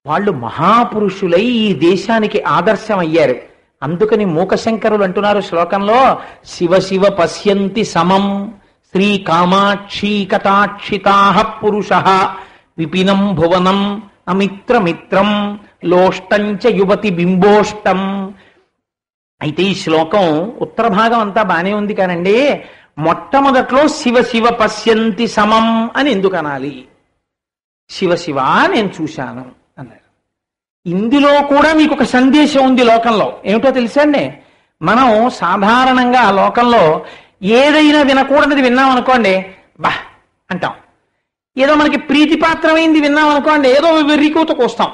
వాళ్ళు మహాపురుషులై ఈ దేశానికి ఆదర్శం అయ్యారు అందుకని మూకశంకరులు అంటున్నారు శ్లోకంలో శివ శివ పశ్యంతి సమం శ్రీ కామాక్షి కటాక్షితాహ పురుష విపినం భువనం అమిత్రమిత్రం లోష్టంచ యువతి బింబోష్టం అయితే ఈ శ్లోకం ఉత్తర భాగం అంతా బానే ఉంది కానండి మొట్టమొదట్లో శివ శివ పశ్యంతి సమం అని ఎందుకు అనాలి శివ శివ నేను చూశాను అన్నారు ఇందులో కూడా మీకు ఒక సందేశం ఉంది లోకంలో ఏమిటో తెలుసండి మనం సాధారణంగా ఆ లోకంలో ఏదైనా వినకూడనిది విన్నాం అనుకోండి బా అంటాం ఏదో మనకి ప్రీతిపాత్రమైంది విన్నాం అనుకోండి ఏదో వెర్రికూత కోస్తాం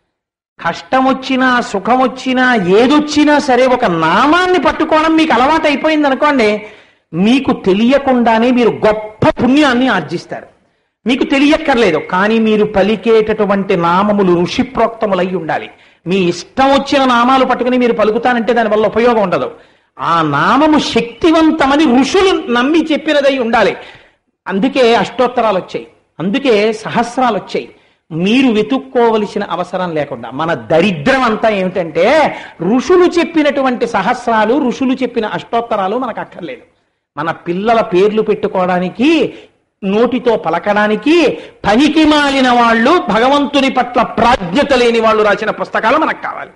కష్టం వచ్చినా సుఖం వచ్చినా ఏదొచ్చినా సరే ఒక నామాన్ని పట్టుకోవడం మీకు అలవాటు అయిపోయింది అనుకోండి మీకు తెలియకుండానే మీరు గొప్ప పుణ్యాన్ని ఆర్జిస్తారు మీకు తెలియక్కర్లేదు కానీ మీరు పలికేటటువంటి నామములు ఋషిప్రోక్తములై ఉండాలి మీ ఇష్టం వచ్చిన నామాలు పట్టుకుని మీరు పలుకుతానంటే దానివల్ల ఉపయోగం ఉండదు ఆ నామము శక్తివంతమని ఋషులు నమ్మి చెప్పినదై ఉండాలి అందుకే అష్టోత్తరాలు వచ్చాయి అందుకే సహస్రాలు వచ్చాయి మీరు వెతుక్కోవలసిన అవసరం లేకుండా మన దరిద్రం అంతా ఏమిటంటే ఋషులు చెప్పినటువంటి సహస్రాలు ఋషులు చెప్పిన అష్టోత్తరాలు మనకు అక్కర్లేదు మన పిల్లల పేర్లు పెట్టుకోవడానికి నోటితో పలకడానికి పనికి మాలిన వాళ్ళు భగవంతుని పట్ల ప్రాజ్ఞత లేని వాళ్ళు రాసిన పుస్తకాలు మనకు కావాలి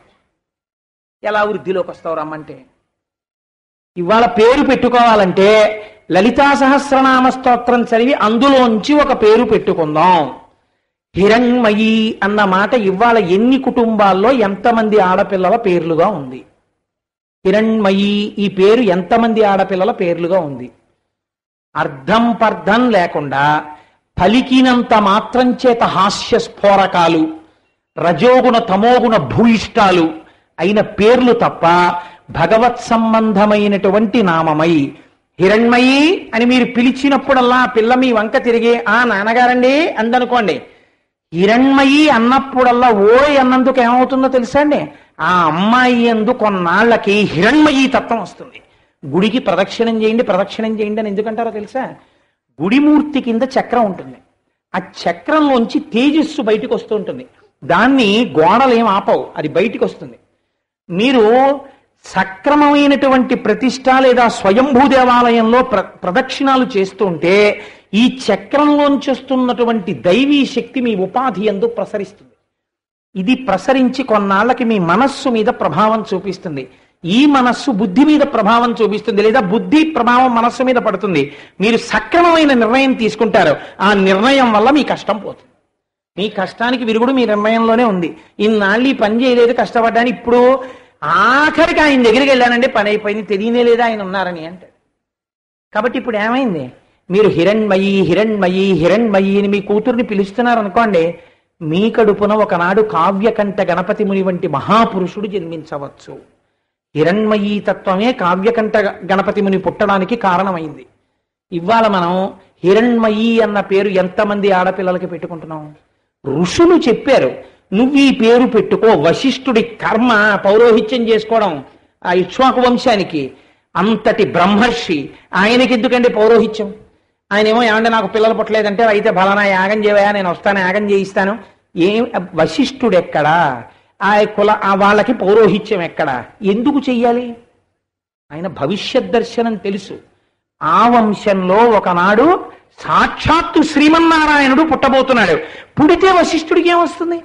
ఎలా వృద్ధిలోకి వస్తావు రమ్మంటే ఇవాళ పేరు పెట్టుకోవాలంటే లలితా సహస్రనామ స్తోత్రం చదివి అందులోంచి ఒక పేరు పెట్టుకుందాం హిరణ్మయి అన్న మాట ఇవాళ ఎన్ని కుటుంబాల్లో ఎంతమంది ఆడపిల్లల పేర్లుగా ఉంది హిరణ్మయి ఈ పేరు ఎంతమంది ఆడపిల్లల పేర్లుగా ఉంది అర్థం పర్థం లేకుండా పలికినంత మాత్రం చేత హాస్య స్ఫోరకాలు రజోగుణ తమోగుణ భూయిష్టాలు అయిన పేర్లు తప్ప భగవత్ సంబంధమైనటువంటి నామమై హిరణ్మయి అని మీరు పిలిచినప్పుడల్లా ఆ పిల్ల మీ వంక తిరిగి ఆ నాన్నగారండి అందనుకోండి హిరణ్మయి అన్నప్పుడల్లా ఓయ్ అన్నందుకు ఏమవుతుందో తెలుసా అండి ఆ అమ్మాయి ఎందు కొన్నాళ్ళకి హిరణ్మయి తత్వం వస్తుంది గుడికి ప్రదక్షిణం చేయండి ప్రదక్షిణం చేయండి అని ఎందుకంటారో తెలుసా గుడిమూర్తి కింద చక్రం ఉంటుంది ఆ చక్రంలోంచి తేజస్సు బయటికి వస్తూ ఉంటుంది దాన్ని గోడలు ఏం ఆపవు అది బయటికి వస్తుంది మీరు సక్రమమైనటువంటి ప్రతిష్ట లేదా స్వయంభూ దేవాలయంలో ప్ర ప్రదక్షిణాలు చేస్తుంటే ఈ చక్రంలోంచి వస్తున్నటువంటి దైవీ శక్తి మీ ఉపాధి ఎందు ప్రసరిస్తుంది ఇది ప్రసరించి కొన్నాళ్ళకి మీ మనస్సు మీద ప్రభావం చూపిస్తుంది ఈ మనస్సు బుద్ధి మీద ప్రభావం చూపిస్తుంది లేదా బుద్ధి ప్రభావం మనస్సు మీద పడుతుంది మీరు సక్రమమైన నిర్ణయం తీసుకుంటారు ఆ నిర్ణయం వల్ల మీ కష్టం పోతుంది మీ కష్టానికి విరుగుడు మీ నిర్ణయంలోనే ఉంది ఇన్నాళ్ళు ఈ పని చేయలేదు కష్టపడ్డాను ఇప్పుడు ఆఖరికి ఆయన దగ్గరికి వెళ్ళానండి పని అయిపోయింది తెలియనే లేదా ఆయన ఉన్నారని అంటాడు కాబట్టి ఇప్పుడు ఏమైంది మీరు హిరణ్మయి హిరణ్మయి హిరణ్మయి అని మీ కూతుర్ని పిలుస్తున్నారు అనుకోండి మీ కడుపున ఒకనాడు కావ్యకంఠ గణపతి ముని వంటి మహాపురుషుడు జన్మించవచ్చు హిరణ్మయీ తత్వమే కావ్యకంఠ గణపతి ముని పుట్టడానికి కారణమైంది ఇవాళ మనం హిరణ్మయి అన్న పేరు ఎంతమంది ఆడపిల్లలకి పెట్టుకుంటున్నాం ఋషులు చెప్పారు నువ్వు ఈ పేరు పెట్టుకో వశిష్ఠుడి కర్మ పౌరోహిత్యం చేసుకోవడం ఆ ఇక్ష్వాకు వంశానికి అంతటి బ్రహ్మర్షి ఆయనకి ఎందుకండి పౌరోహిత్యం ఆయన ఏమో ఏమంటే నాకు పిల్లలు పుట్టలేదంటే అయితే బలానా యాగం చేయవా నేను వస్తాను యాగం చేయిస్తాను ఏం వశిష్ఠుడు ఎక్కడా ఆ కుల ఆ వాళ్ళకి పౌరోహిత్యం ఎక్కడా ఎందుకు చెయ్యాలి ఆయన భవిష్యత్ దర్శనం తెలుసు ఆ వంశంలో ఒకనాడు సాక్షాత్తు శ్రీమన్నారాయణుడు పుట్టబోతున్నాడు పుడితే వశిష్ఠుడికి ఏమొస్తుంది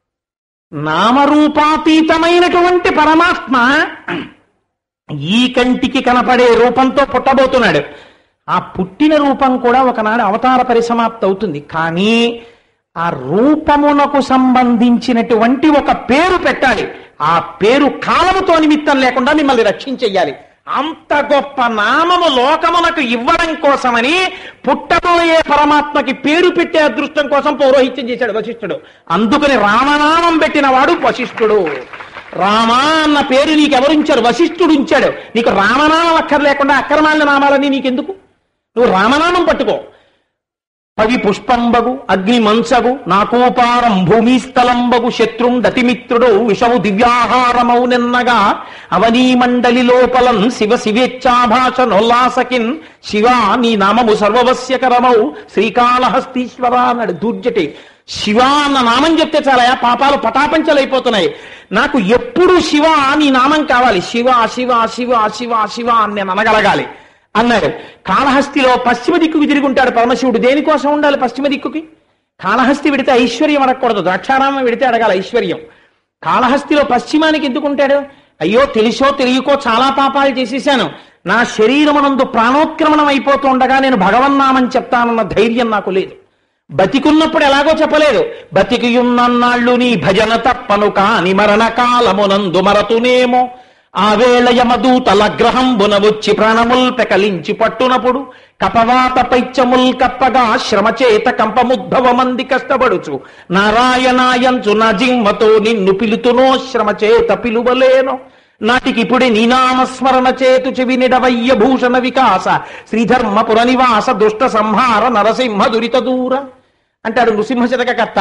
నామరూపాతీతమైనటువంటి పరమాత్మ ఈ కంటికి కనపడే రూపంతో పుట్టబోతున్నాడు ఆ పుట్టిన రూపం కూడా ఒకనాడు అవతార పరిసమాప్తి అవుతుంది కానీ ఆ రూపమునకు సంబంధించినటువంటి ఒక పేరు పెట్టాలి ఆ పేరు కాలముతో నిమిత్తం లేకుండా మిమ్మల్ని రక్షించెయ్యాలి అంత గొప్ప నామము లోకమునకు ఇవ్వడం కోసమని పుట్టబోయే పరమాత్మకి పేరు పెట్టే అదృష్టం కోసం పౌరోహిత్యం చేశాడు వశిష్ఠుడు అందుకని రామనామం పెట్టిన వాడు వశిష్ఠుడు రామా అన్న పేరు నీకు ఎవరుంచారు వశిష్ఠుడు ఉంచాడు నీకు రామనామం అక్కర్లేకుండా అక్రమాల నామాలని నీకెందుకు నువ్వు రామనామం పట్టుకో పవి పుష్పంబగు అగ్ని మంచగు నాకోపారం భూమిస్థలంబగు శత్రుం దతిమిత్రుడు విషము దివ్యాహారమౌ నిన్నగా అవనీ మండలి లోపలం శివ శివేచ్ఛాభాష నొల్లాసకిన్ శివ నీ నామము సర్వవస్యకరమౌ శ్రీకాళహస్తీశ్వర అన్నాడు దూర్జటి శివ అన్న నామం చెప్తే చాలా పాపాలు పటాపంచలైపోతున్నాయి నాకు ఎప్పుడు శివ నీ నామం కావాలి శివ శివ శివ శివ శివ అని నేను అనగలగాలి అన్నాడు కాళహస్తిలో పశ్చిమ దిక్కుకి తిరిగి ఉంటాడు పరమశివుడు దేనికోసం ఉండాలి పశ్చిమ దిక్కుకి కాళహస్తి విడితే ఐశ్వర్యం అడగకూడదు ద్రాక్షారామం విడితే అడగాలి ఐశ్వర్యం కాళహస్తిలో పశ్చిమానికి ఎందుకుంటాడు అయ్యో తెలిసో తెలియకో చాలా పాపాలు చేసేసాను నా శరీరమునందు ప్రాణోత్క్రమణం అయిపోతుండగా నేను భగవన్నామని చెప్తానన్న ధైర్యం నాకు లేదు బతికున్నప్పుడు ఎలాగో చెప్పలేదు బతికియున్నన్నాళ్ళు నీ భజన తప్పను కాని మరణ కాలమునందు మరతునేమో ఆ వేళ యమదూతల గ్రహంబున వచ్చి ప్రాణముల్ పెకలించి పట్టునప్పుడు కపవాత పైత్యముల్ కప్పగా శ్రమచేత కంపముద్భవ మంది కష్టపడుచు నారాయణాయంచు నా జిమ్మతో నిన్ను పిలుతునో శ్రమచేత పిలువలేను నాటికిప్పుడే నీనామస్మరణ చేతు చెవి నిడవయ్య భూషణ వికాస శ్రీధర్మపుర నివాస దుష్ట సంహార నరసింహ దురిత దూర అంటాడు నృసింహ శతకర్త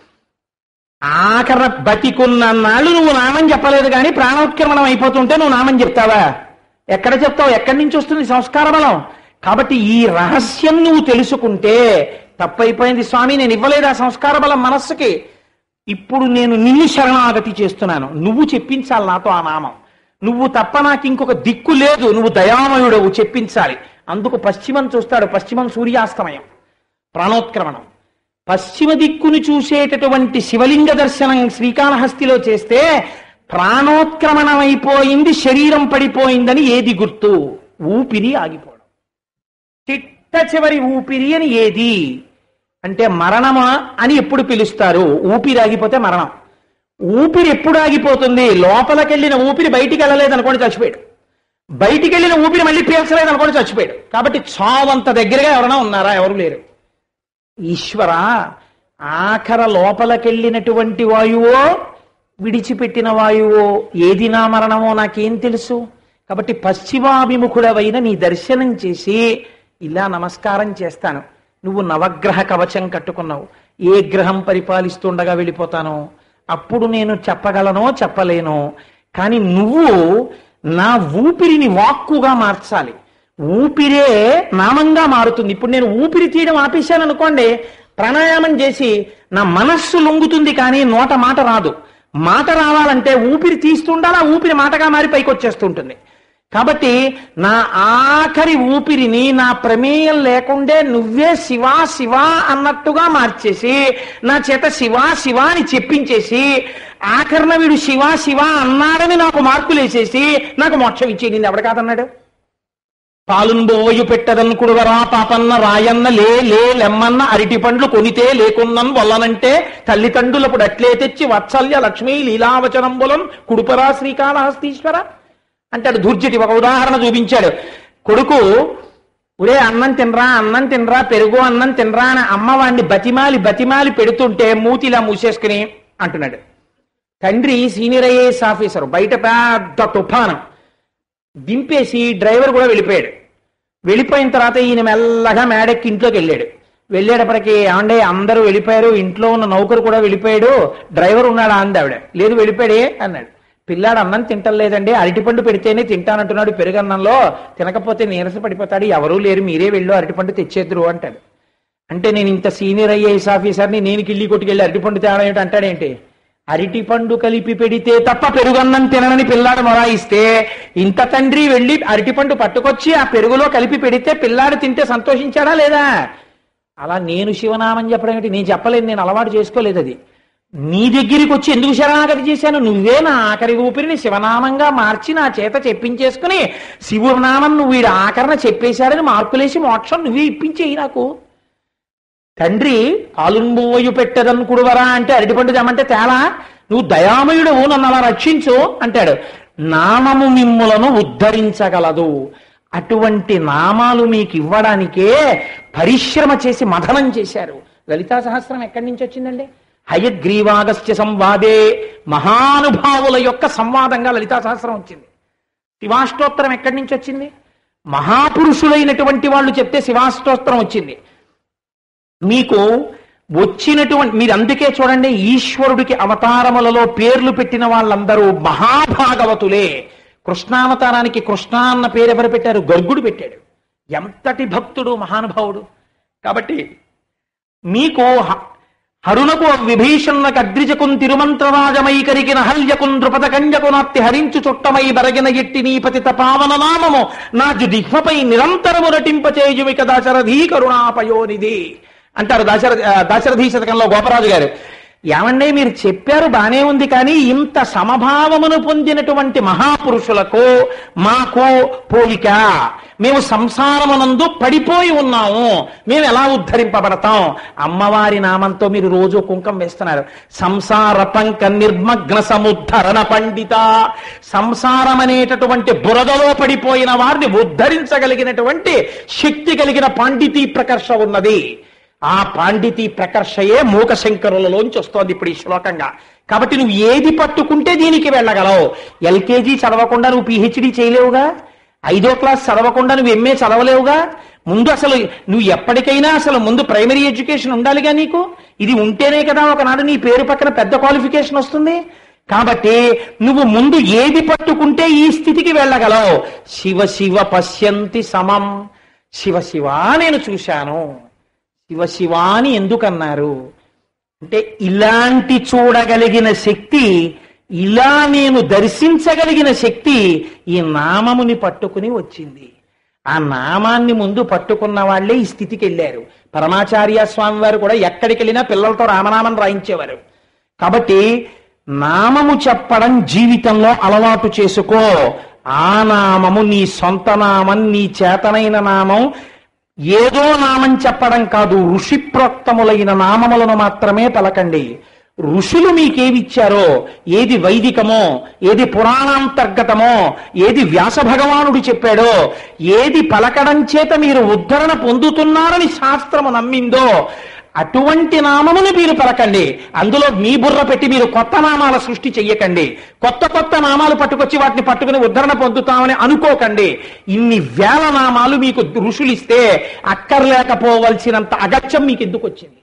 ఆఖర బతికున్న నాళ్ళు నువ్వు నామం చెప్పలేదు కానీ ప్రాణోత్క్రమణం అయిపోతుంటే నువ్వు నామం చెప్తావా ఎక్కడ చెప్తావు ఎక్కడి నుంచి వస్తుంది సంస్కార బలం కాబట్టి ఈ రహస్యం నువ్వు తెలుసుకుంటే తప్పైపోయింది స్వామి నేను ఇవ్వలేదు ఆ సంస్కార బలం మనస్సుకి ఇప్పుడు నేను నిన్ను శరణాగతి చేస్తున్నాను నువ్వు చెప్పించాలి నాతో ఆ నామం నువ్వు తప్ప నాకు ఇంకొక దిక్కు లేదు నువ్వు దయామయుడవు చెప్పించాలి అందుకు పశ్చిమం చూస్తాడు పశ్చిమం సూర్యాస్తమయం ప్రాణోత్క్రమణం పశ్చిమ దిక్కును చూసేటటువంటి శివలింగ దర్శనం శ్రీకాళహస్తిలో చేస్తే ప్రాణోత్క్రమణం అయిపోయింది శరీరం పడిపోయిందని ఏది గుర్తు ఊపిరి ఆగిపోవడం చిట్ట చివరి ఊపిరి అని ఏది అంటే మరణమా అని ఎప్పుడు పిలుస్తారు ఊపిరి ఆగిపోతే మరణం ఊపిరి ఎప్పుడు ఆగిపోతుంది లోపలికెళ్ళిన ఊపిరి బయటికి వెళ్ళలేదు అనుకోండి చచ్చిపోయాడు బయటికి వెళ్ళిన ఊపిరి మళ్ళీ పీల్చలేదు అనుకోండి చచ్చిపోయాడు కాబట్టి చావంత దగ్గరగా ఎవరైనా ఉన్నారా ఎవరు లేరు ఈశ్వర ఆఖర లోపలికెళ్ళినటువంటి వాయువో విడిచిపెట్టిన వాయువో ఏది నా మరణమో నాకేం తెలుసు కాబట్టి పశ్చిమాభిముఖుడవైన నీ దర్శనం చేసి ఇలా నమస్కారం చేస్తాను నువ్వు నవగ్రహ కవచం కట్టుకున్నావు ఏ గ్రహం పరిపాలిస్తుండగా వెళ్ళిపోతానో అప్పుడు నేను చెప్పగలనో చెప్పలేనో కానీ నువ్వు నా ఊపిరిని వాక్కుగా మార్చాలి ఊపిరే నామంగా మారుతుంది ఇప్పుడు నేను ఊపిరి తీయడం ఆపేశాను అనుకోండి ప్రాణాయామం చేసి నా మనస్సు లొంగుతుంది కానీ నోట మాట రాదు మాట రావాలంటే ఊపిరి తీస్తుండాలి ఆ ఊపిరి మాటగా మారి పైకి వచ్చేస్తుంటుంది కాబట్టి నా ఆఖరి ఊపిరిని నా ప్రమేయం లేకుండే నువ్వే శివా శివా అన్నట్టుగా మార్చేసి నా చేత శివా శివా అని చెప్పించేసి ఆఖరణ వీడు శివా శివా అన్నాడని నాకు మార్కులు వేసేసి నాకు మోక్షం ఇచ్చేది ఎవడు కాదన్నాడు పాలుంబోయు పెట్టదన్ కుడువరా పాపన్న రాయన్న లే లే లెమ్మన్న అరటి పండ్లు కొనితే లేకున్నన్ వల్లనంటే తల్లిదండ్రులప్పుడు అట్లే తెచ్చి వత్సల్య లక్ష్మీ లీలావచనంబులం కుడుపరా శ్రీకాళహస్తీశ్వర అంటాడు దుర్జటి ఒక ఉదాహరణ చూపించాడు కొడుకు ఒరే అన్నం తినరా అన్నం తినరా పెరుగు అన్నం తినరా అని అమ్మవాడిని బతిమాలి బతిమాలి పెడుతుంటే మూతిలా మూసేసుకుని అంటున్నాడు తండ్రి సీనియర్ ఐఏఎస్ ఆఫీసర్ బయట పెద్ద తుఫానం దింపేసి డ్రైవర్ కూడా వెళ్ళిపోయాడు వెళ్ళిపోయిన తర్వాత ఈయన మెల్లగా మేడెక్కి ఇంట్లోకి వెళ్ళాడు వెళ్ళేటప్పటికి ఏమండే అందరూ వెళ్ళిపోయారు ఇంట్లో ఉన్న నౌకరు కూడా వెళ్ళిపోయాడు డ్రైవర్ ఉన్నాడా అంది ఆవిడ లేదు వెళ్ళిపోయాడే అన్నాడు పిల్లాడు అన్నం తింటలేదండి అరటిపండు పెడితేనే తింటానంటున్నాడు పెరుగన్నంలో తినకపోతే నీరస పడిపోతాడు ఎవరూ లేరు మీరే వెళ్ళు అరటిపండు తెచ్చేద్దరు అంటాడు అంటే నేను ఇంత సీనియర్ ఐఏఎస్ ఆఫీసర్ని నేను కిళ్ళి కొట్టుకెళ్ళి అరటిపండు తేడా ఏమిటి అంటాడేంటి అరటిపండు కలిపి పెడితే తప్ప పెరుగన్నం తినని పిల్లాడు మొరాయిస్తే ఇంత తండ్రి వెళ్ళి అరటిపండు పట్టుకొచ్చి ఆ పెరుగులో కలిపి పెడితే పిల్లాడు తింటే సంతోషించాడా లేదా అలా నేను శివనామం చెప్పడం ఏంటి నేను చెప్పలేదు నేను అలవాటు చేసుకోలేదు అది నీ దగ్గరికి వచ్చి ఎందుకు శరణాగతి చేశాను నువ్వే నా ఆఖరి ఊపిరిని శివనామంగా మార్చి నా చేత చెప్పించేసుకుని శివనామం నువ్వు వీడు ఆఖరణ చెప్పేశాడని మార్పులేసి మోక్షం నువ్వే ఇప్పించేయి నాకు తండ్రి పాలుంబోయు పెట్టదను కుడువరా అంటే అరటిపండు తెమ్మంటే తేలా నువ్వు దయామయుడు నన్ను అలా రక్షించు అంటాడు నామము మిమ్ములను ఉద్ధరించగలదు అటువంటి నామాలు మీకు ఇవ్వడానికే పరిశ్రమ చేసి మథనం చేశారు లలితా సహస్రం ఎక్కడి నుంచి వచ్చిందండి హయగ్రీవాగస్య సంవాదే మహానుభావుల యొక్క సంవాదంగా లలితా సహస్రం వచ్చింది శివాష్టోత్తరం ఎక్కడి నుంచి వచ్చింది మహాపురుషులైనటువంటి వాళ్ళు చెప్తే శివాష్టోత్తరం వచ్చింది మీకు వచ్చినటువంటి మీరు అందుకే చూడండి ఈశ్వరుడికి అవతారములలో పేర్లు పెట్టిన వాళ్ళందరూ మహాభాగవతులే కృష్ణావతారానికి కృష్ణ అన్న పేరు ఎవరు పెట్టారు గర్గుడు పెట్టాడు ఎంతటి భక్తుడు మహానుభావుడు కాబట్టి మీకు హ- హరునకు విభీషణకు అద్రిజకున్ తిరుమంత్రరాజమై కరిగిన హల్యకున్ ద్రుపద కంజకునాప్తి హరించు చుట్టమై బరగిన ఎట్టి నీ పతిత పావన నామము నా జుదిహ్వపై నిరంతరము నటింపచేయుమిక దాశరథీ కరుణాపయోనిది అంటారు దాశర దాశరథీ శతకంలో గోపరాజు గారు ఏమండే మీరు చెప్పారు బానే ఉంది కానీ ఇంత సమభావమును పొందినటువంటి మహాపురుషులకు మాకు పోలిక మేము సంసారమునందు పడిపోయి ఉన్నాము మేము ఎలా ఉద్ధరింపబడతాం అమ్మవారి నామంతో మీరు రోజు కుంకం వేస్తున్నారు సంసార పంక నిర్మగ్న సముద్ధరణ పండిత సంసారం అనేటటువంటి బురదలో పడిపోయిన వారిని ఉద్ధరించగలిగినటువంటి శక్తి కలిగిన పాండితీ ప్రకర్ష ఉన్నది ఆ పాండితీ ప్రకర్షయే మూక శంకరులలోంచి వస్తోంది ఇప్పుడు ఈ శ్లోకంగా కాబట్టి నువ్వు ఏది పట్టుకుంటే దీనికి వెళ్ళగలవు ఎల్కేజీ చదవకుండా నువ్వు పిహెచ్డి చేయలేవుగా ఐదో క్లాస్ చదవకుండా నువ్వు ఎంఏ చదవలేవుగా ముందు అసలు నువ్వు ఎప్పటికైనా అసలు ముందు ప్రైమరీ ఎడ్యుకేషన్ ఉండాలిగా నీకు ఇది ఉంటేనే కదా ఒకనాడు నీ పేరు పక్కన పెద్ద క్వాలిఫికేషన్ వస్తుంది కాబట్టి నువ్వు ముందు ఏది పట్టుకుంటే ఈ స్థితికి వెళ్ళగలవు శివ శివ పశ్యంతి సమం శివ శివ నేను చూశాను శివ శివ అని ఎందుకన్నారు అంటే ఇలాంటి చూడగలిగిన శక్తి ఇలా నేను దర్శించగలిగిన శక్తి ఈ నామముని పట్టుకుని వచ్చింది ఆ నామాన్ని ముందు పట్టుకున్న వాళ్ళే ఈ స్థితికి వెళ్ళారు పరమాచార్య స్వామి వారు కూడా ఎక్కడికి వెళ్ళినా పిల్లలతో రామనామం రాయించేవారు కాబట్టి నామము చెప్పడం జీవితంలో అలవాటు చేసుకో ఆ నామము నీ సొంత నామం నీ చేతనైన నామం ఏదో నామం చెప్పడం కాదు ఋషిప్రోక్తములైన నామములను మాత్రమే పలకండి ఋషులు మీకేమిచ్చారో ఏది వైదికమో ఏది పురాణాంతర్గతమో ఏది వ్యాస భగవానుడు చెప్పాడో ఏది పలకడం చేత మీరు ఉద్ధరణ పొందుతున్నారని శాస్త్రము నమ్మిందో అటువంటి నామమును మీరు పలకండి అందులో మీ బుర్ర పెట్టి మీరు కొత్త నామాల సృష్టి చెయ్యకండి కొత్త కొత్త నామాలు పట్టుకొచ్చి వాటిని పట్టుకుని ఉద్ధరణ పొందుతామని అనుకోకండి ఇన్ని వేల నామాలు మీకు ఋషులు ఇస్తే అక్కర్లేకపోవలసినంత అగత్యం మీకు ఎందుకు వచ్చింది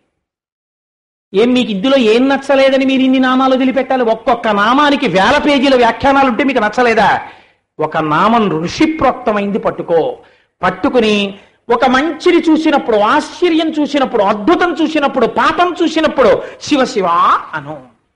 ఏం మీకు ఇందులో ఏం నచ్చలేదని మీరు ఇన్ని నామాలు వదిలిపెట్టాలి ఒక్కొక్క నామానికి వేల పేజీల వ్యాఖ్యానాలు ఉంటే మీకు నచ్చలేదా ఒక నామం ఋషిప్రోక్తమైంది పట్టుకో పట్టుకుని ఒక మంచిని చూసినప్పుడు ఆశ్చర్యం చూసినప్పుడు అద్భుతం చూసినప్పుడు పాపం చూసినప్పుడు శివ శివ అను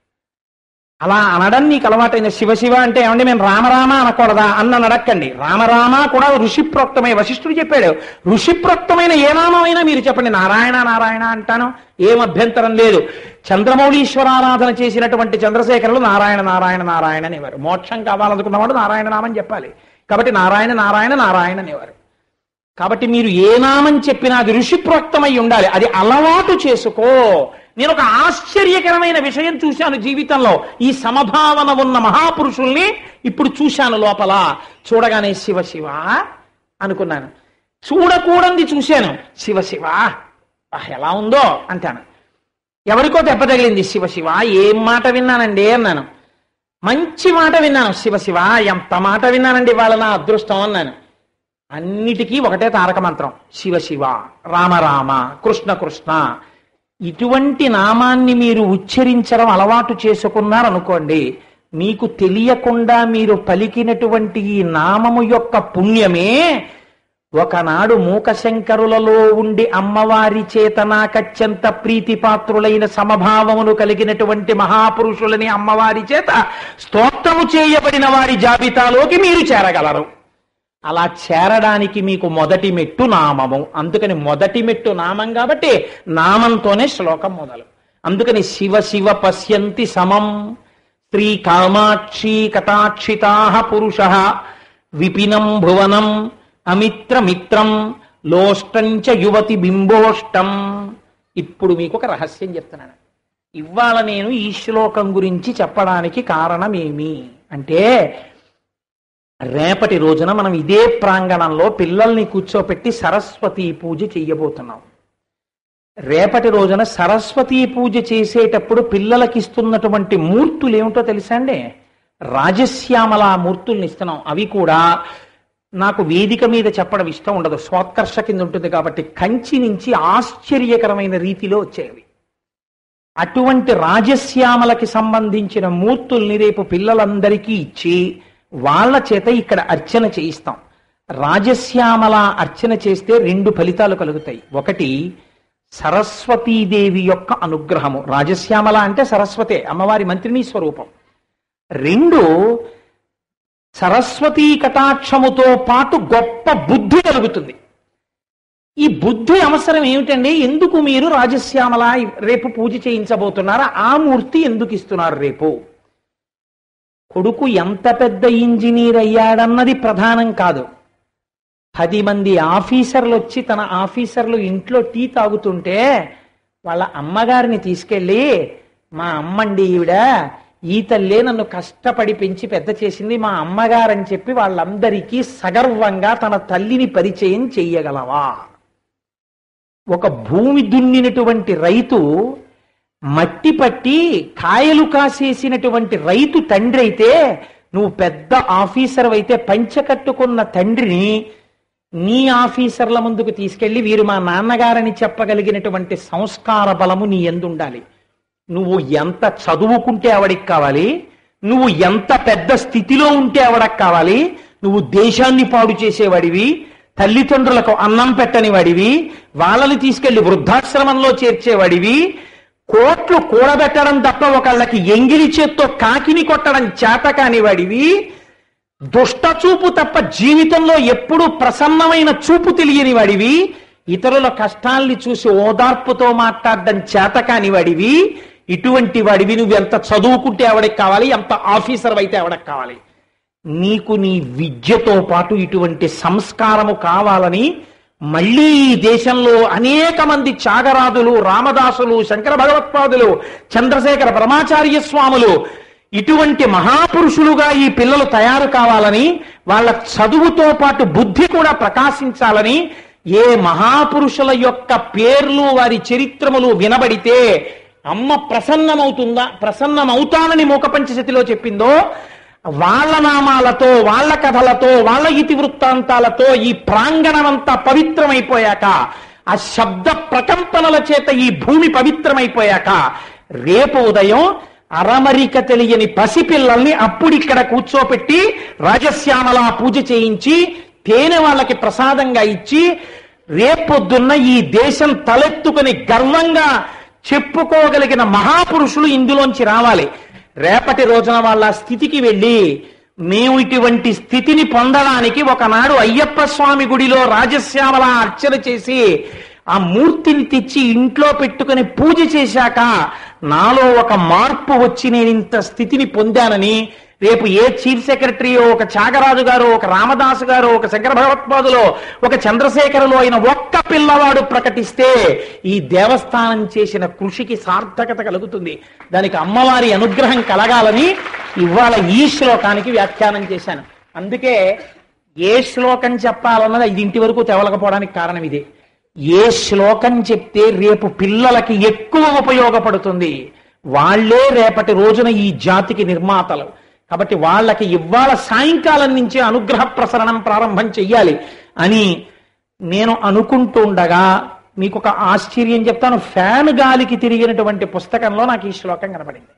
అలా అనడం నీకు అలవాటైన శివ శివ అంటే ఏమండి మేము రామరామ అనకూడదా అన్న నడక్కండి రామరామ కూడా ఋషిప్రోక్తమై వశిష్ఠుడు చెప్పాడు ఋషిప్రోక్తమైన ఏ నామైనా మీరు చెప్పండి నారాయణ నారాయణ అంటాను ఏం అభ్యంతరం లేదు చంద్రమౌళీశ్వరారాధన చేసినటువంటి చంద్రశేఖరులు నారాయణ నారాయణ నారాయణ అనేవారు మోక్షం కావాలనుకున్నవాడు నారాయణ నామని చెప్పాలి కాబట్టి నారాయణ నారాయణ నారాయణ అనేవారు కాబట్టి మీరు ఏ నామం చెప్పినా అది ఋషిప్రోక్తమై ఉండాలి అది అలవాటు చేసుకో నేను ఒక ఆశ్చర్యకరమైన విషయం చూశాను జీవితంలో ఈ సమభావన ఉన్న మహాపురుషుల్ని ఇప్పుడు చూశాను లోపల చూడగానే శివ శివ అనుకున్నాను చూడకూడంది చూశాను శివ శివ ఆహ్, ఎలా ఉందో అంటాను ఎవరికో దెబ్బ తగిలింది శివ శివ ఏం మాట విన్నానండి అన్నాను మంచి మాట విన్నాను శివ శివ ఎంత మాట విన్నానండి వాళ్ళ నా అదృష్టం అన్నాను అన్నిటికీ ఒకటే తారక మంత్రం శివ శివ రామ రామ కృష్ణ కృష్ణ ఇటువంటి నామాన్ని మీరు ఉచ్చరించడం అలవాటు చేసుకున్నారనుకోండి మీకు తెలియకుండా మీరు పలికినటువంటి ఈ నామము యొక్క పుణ్యమే ఒకనాడు మూకశంకరులలో ఉండి అమ్మవారి చేత నాకత్యంత ప్రీతిపాత్రులైన సమభావమును కలిగినటువంటి మహాపురుషులని అమ్మవారి చేత స్తోత్రము చేయబడిన వారి జాబితాలోకి మీరు చేరగలరు అలా చేరడానికి మీకు మొదటి మెట్టు నామము అందుకని మొదటి మెట్టు నామం కాబట్టి నామంతోనే శ్లోకం మొదలు అందుకని శివ శివ పశ్యంతి సమం శ్రీ కామాక్షి కటాక్షితా పురుష విపినం భువనం అమిత్రమిత్రం లోష్టంచ యువతి బింబోష్టం ఇప్పుడు మీకు ఒక రహస్యం చెప్తున్నాను ఇవాళ నేను ఈ శ్లోకం గురించి చెప్పడానికి కారణమేమి అంటే రేపటి రోజున మనం ఇదే ప్రాంగణంలో పిల్లల్ని కూర్చోపెట్టి సరస్వతి పూజ చెయ్యబోతున్నాం రేపటి రోజున సరస్వతి పూజ చేసేటప్పుడు పిల్లలకి ఇస్తున్నటువంటి మూర్తులు ఏమిటో తెలుసా అండి రాజశ్యామల మూర్తుల్ని ఇస్తున్నాం అవి కూడా నాకు వేదిక మీద చెప్పడం ఇష్టం ఉండదు స్వాత్కర్ష కింద ఉంటుంది కాబట్టి కంచి నుంచి ఆశ్చర్యకరమైన రీతిలో వచ్చేవి అటువంటి రాజశ్యామలకి సంబంధించిన మూర్తుల్ని రేపు పిల్లలందరికీ ఇచ్చి వాళ్ళ చేత ఇక్కడ అర్చన చేయిస్తాం రాజశ్యామల అర్చన చేస్తే రెండు ఫలితాలు కలుగుతాయి ఒకటి సరస్వతీదేవి యొక్క అనుగ్రహము రాజశ్యామల అంటే సరస్వతే అమ్మవారి మంత్రిని స్వరూపం రెండు సరస్వతీ కటాక్షముతో పాటు గొప్ప బుద్ధి కలుగుతుంది ఈ బుద్ధి అవసరం ఏమిటండి ఎందుకు మీరు రాజశ్యామల రేపు పూజ చేయించబోతున్నారా ఆ మూర్తి ఎందుకు ఇస్తున్నారు రేపు కొడుకు ఎంత పెద్ద ఇంజనీర్ అయ్యాడన్నది ప్రధానం కాదు పది మంది ఆఫీసర్లు వచ్చి తన ఆఫీసర్లు ఇంట్లో టీ తాగుతుంటే వాళ్ళ అమ్మగారిని తీసుకెళ్ళి మా అమ్మండి ఈవిడ ఈ తల్లే నన్ను కష్టపడి పెంచి పెద్ద చేసింది మా అమ్మగారని చెప్పి వాళ్ళందరికీ సగర్వంగా తన తల్లిని పరిచయం చెయ్యగలవా ఒక భూమి దున్నినటువంటి రైతు మట్టి పట్టి కాయలు కాసేసినటువంటి రైతు తండ్రి అయితే నువ్వు పెద్ద ఆఫీసర్ అయితే పంచకట్టుకున్న తండ్రిని నీ ఆఫీసర్ల ముందుకు తీసుకెళ్లి వీరు మా నాన్నగారని చెప్పగలిగినటువంటి సంస్కార బలము నీ ఎందు ఉండాలి నువ్వు ఎంత చదువుకుంటే ఆవిడికి కావాలి నువ్వు ఎంత పెద్ద స్థితిలో ఉంటే ఆవిడకి కావాలి నువ్వు దేశాన్ని పాడు చేసేవాడివి తల్లిదండ్రులకు అన్నం పెట్టని వాడివి వాళ్ళని తీసుకెళ్లి వృద్ధాశ్రమంలో చేర్చేవాడివి కోట్లు కూడబెట్టడం తప్ప ఒకళ్ళకి ఎంగిలి చేత్తో కాకిని కొట్టడం చేత కాని వాడివి దుష్ట చూపు తప్ప జీవితంలో ఎప్పుడూ ప్రసన్నమైన చూపు తెలియని వాడివి ఇతరుల కష్టాల్ని చూసి ఓదార్పుతో మాట్లాడడం చేత కాని వాడివి ఇటువంటి వాడివి నువ్వు ఎంత చదువుకుంటే ఎవడికి కావాలి ఎంత ఆఫీసర్ అయితే ఎవడికి కావాలి నీకు నీ విద్యతో పాటు ఇటువంటి సంస్కారము కావాలని మళ్ళీ ఈ దేశంలో అనేక మంది త్యాగరాజులు రామదాసులు శంకర భగవత్పాదులు చంద్రశేఖర బ్రహ్మాచార్య స్వాములు ఇటువంటి మహాపురుషులుగా ఈ పిల్లలు తయారు కావాలని వాళ్ళ చదువుతో పాటు బుద్ధి కూడా ప్రకాశించాలని ఏ మహాపురుషుల యొక్క పేర్లు వారి చరిత్రములు వినబడితే అమ్మ ప్రసన్నమవుతుందా ప్రసన్నమవుతానని మూకపంచశతిలో చెప్పిందో వాళ్ళ నామాలతో వాళ్ళ కథలతో వాళ్ళ ఇతివృత్తాంతాలతో ఈ ప్రాంగణమంతా పవిత్రమైపోయాక ఆ శబ్ద ప్రకంపనల చేత ఈ భూమి పవిత్రమైపోయాక రేపు ఉదయం అరమరిక తెలియని పసిపిల్లల్ని అప్పుడిక్కడ కూర్చోపెట్టి రాజశ్యామల పూజ చేయించి తేనె వాళ్ళకి ప్రసాదంగా ఇచ్చి రేపొద్దున్న ఈ దేశం తలెత్తుకుని గర్వంగా చెప్పుకోగలిగిన మహాపురుషులు ఇందులోంచి రావాలి రేపటి రోజున వాళ్ళ స్థితికి వెళ్ళి మేము ఇటువంటి స్థితిని పొందడానికి ఒకనాడు అయ్యప్ప స్వామి గుడిలో రాజశ్యామల అర్చన చేసి ఆ మూర్తిని తెచ్చి ఇంట్లో పెట్టుకుని పూజ చేశాక నాలో ఒక మార్పు వచ్చి నేను ఇంత స్థితిని పొందానని రేపు ఏ చీఫ్ సెక్రటరీయో ఒక త్యాగరాజు గారు ఒక రామదాసు గారు ఒక శంకర భగవత్పాదులో ఒక చంద్రశేఖరలో అయిన ఒక్క పిల్లవాడు ప్రకటిస్తే ఈ దేవస్థానం చేసిన కృషికి సార్థకత కలుగుతుంది దానికి అమ్మవారి అనుగ్రహం కలగాలని ఇవాళ ఈ శ్లోకానికి వ్యాఖ్యానం చేశాను అందుకే ఏ శ్లోకం చెప్పాలన్నది ఇది ఇంటి వరకు తెవలకపోవడానికి కారణం ఇదే ఏ శ్లోకం చెప్తే రేపు పిల్లలకి ఎక్కువ ఉపయోగపడుతుంది వాళ్ళే రేపటి రోజున ఈ జాతికి నిర్మాతలు కాబట్టి వాళ్ళకి ఇవాళ సాయంకాలం నుంచే అనుగ్రహ ప్రసరణం ప్రారంభం చెయ్యాలి అని నేను అనుకుంటూ ఉండగా మీకు ఒక ఆశ్చర్యం చెప్తాను ఫ్యాన్ గాలికి తిరిగినటువంటి పుస్తకంలో నాకు ఈ శ్లోకం కనపడింది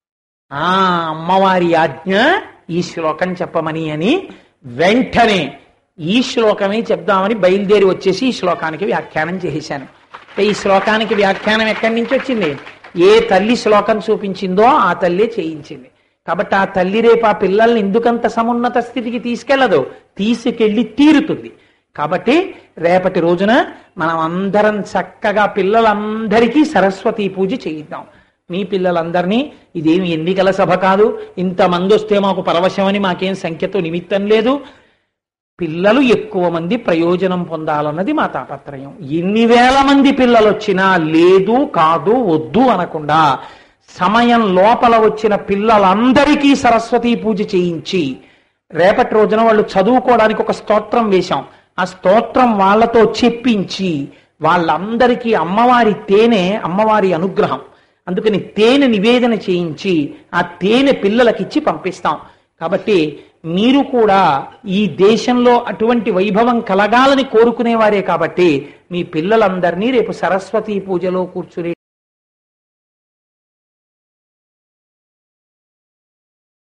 ఆ అమ్మవారి ఆజ్ఞ ఈ శ్లోకం చెప్పమని అని వెంటనే ఈ శ్లోకమే చెప్దామని బయలుదేరి వచ్చేసి ఈ శ్లోకానికి వ్యాఖ్యానం చేశాను అంటే ఈ శ్లోకానికి వ్యాఖ్యానం ఎక్కడి నుంచి వచ్చింది ఏ తల్లి శ్లోకం చూపించిందో ఆ తల్లి చేయించింది కాబట్టి ఆ తల్లి రేపు ఆ పిల్లల్ని ఎందుకంత సమున్నత స్థితికి తీసుకెళ్లదు తీసుకెళ్లి తీరుతుంది కాబట్టి రేపటి రోజున మనం అందరం చక్కగా పిల్లలందరికీ సరస్వతి పూజ చేయిద్దాం మీ పిల్లలందరినీ ఇదేమి ఎన్నికల సభ కాదు ఇంతమంది వస్తే మాకు పరవశమని మాకేం సంఖ్యతో నిమిత్తం లేదు పిల్లలు ఎక్కువ మంది ప్రయోజనం పొందాలన్నది మా తాపత్రయం ఎన్ని వేల మంది పిల్లలు వచ్చినా లేదు కాదు వద్దు అనకుండా సమయం లోపల వచ్చిన పిల్లలందరికీ సరస్వతి పూజ చేయించి రేపటి రోజున వాళ్ళు చదువుకోవడానికి ఒక స్తోత్రం వేశాం ఆ స్తోత్రం వాళ్ళతో చెప్పించి వాళ్ళందరికీ అమ్మవారి తేనె అమ్మవారి అనుగ్రహం అందుకని తేనె నివేదన చేయించి ఆ తేనె పిల్లలకిచ్చి పంపిస్తాం కాబట్టి మీరు కూడా ఈ దేశంలో అటువంటి వైభవం కలగాలని కోరుకునేవారే కాబట్టి మీ పిల్లలందరినీ రేపు సరస్వతి పూజలో కూర్చునే